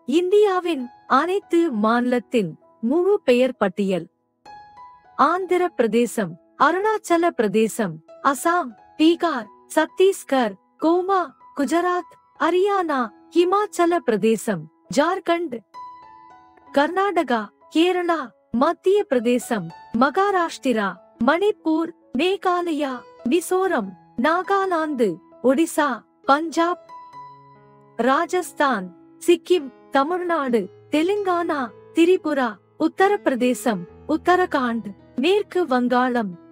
இந்தியாவின் அனைத்து மாநிலத்தின் முழு பெயர் பட்டியல் ஆந்திர பிரதேசம் அருணாச்சல பிரதேசம் அசாம் பீகார் சத்தீஸ்கர் கோவா குஜராத் ஹரியானா ஹிமாச்சல பிரதேசம் ஜார்க்கண்ட் கர்நாடகா கேரளா மத்திய பிரதேசம் மகாராஷ்டிரா மணிப்பூர் மேகாலயா மிசோரம் நாகாலாந்து ஒடிசா பஞ்சாப் ராஜஸ்தான் சிக்கிம் தமிழ்நாடு தெலுங்கானா திரிபுரா உத்தரப்பிரதேசம் உத்தரகாண்ட் மேற்கு வங்காளம்